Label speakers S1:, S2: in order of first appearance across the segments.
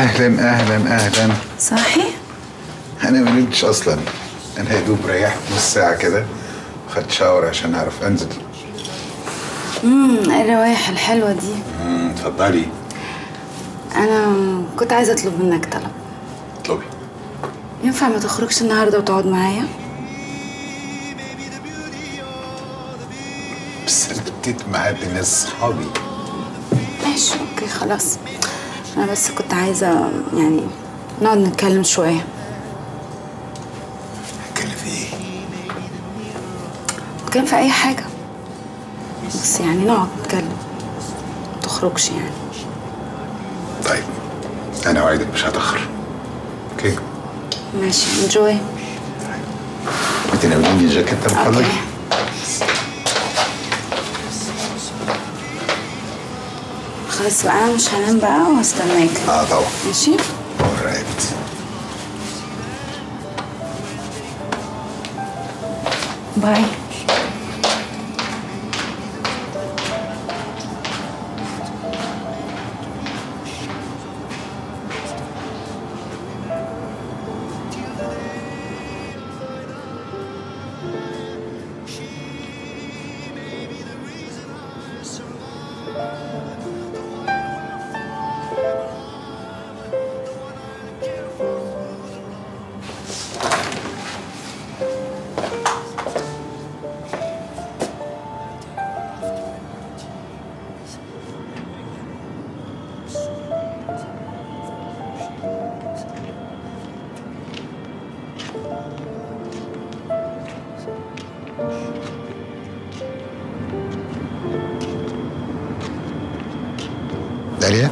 S1: اهلا اهلا اهلا
S2: صاحي؟
S1: انا ما نمتش اصلا انا يا دوب ريحت نص ساعه كده خدت شاور عشان اعرف انزل
S2: امم ايه الروايح الحلوة دي
S1: امم اتفضلي
S2: انا كنت عايزة اطلب منك طلب
S1: اطلبي
S2: ينفع ما تخرجش النهاردة وتقعد معايا؟
S1: بس انا ابتديت معاد ناس صحابي
S2: ماشي اوكي خلاص انا بس كنت عايزة يعني نقعد نتكلم شوية
S1: نتكلم في ايه؟
S2: نتكلم في اي حاجة بس يعني نقعد نتكلم ما تخرجش يعني
S1: طيب انا اوعدك مش هتاخر اوكي
S2: ماشي انجوي
S1: بتناوليني الجاكيت من فضلك
S2: اوكي خلاص بقى انا مش هنام بقى وهستناك
S1: اه طبعا
S2: ماشي
S1: alright
S2: باي
S1: داليا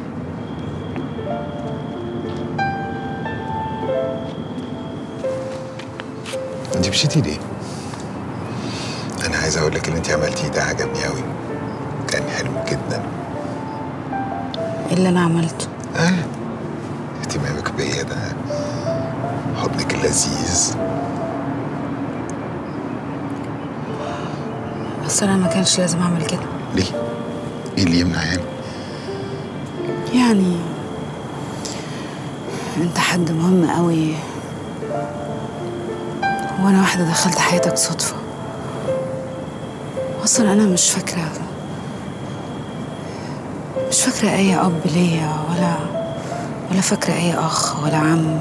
S1: انت مشيتي ليه؟ انا عايز اقول لك اللي انت عملتيه ده عجبني قوي كان حلو جدا
S2: ايه اللي انا عملته
S1: اه اهتمامك بيا ده حضنك اللذيذ
S2: بس انا ما كانش لازم اعمل كده
S1: ليه؟ ايه اللي يمنع يعني؟
S2: يعني انت حد مهم قوي وانا واحده دخلت حياتك صدفه اصلا انا مش فاكره مش فاكره اي اب ليا ولا ولا فاكره اي اخ ولا عم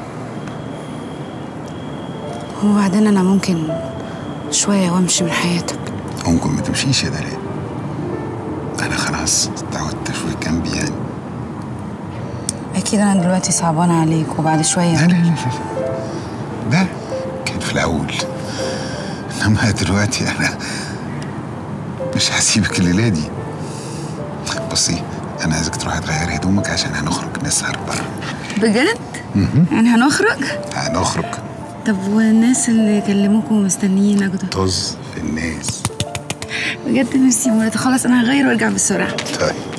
S2: وبعدين انا ممكن شويه وامشي من حياتك
S1: ممكن ما تمشيش يا داليا انا خلاص اتعودت شوي جنبي يعني
S2: اكيد انا دلوقتي صعبانه عليك وبعد شويه
S1: لا لا لا لا ده كان في الأول إنما دلوقتي أنا مش هسيبك الليلة دي بصي أنا عايزك تروحي تغيري هدومك عشان هنخرج نسهر بره
S2: بجد يعني هنخرج
S1: هنخرج
S2: طب والناس اللي كلموكوا مستنيين اخده
S1: طز في الناس
S2: بجد نفسي مرات خلاص انا هغير وارجع بسرعه
S1: طيب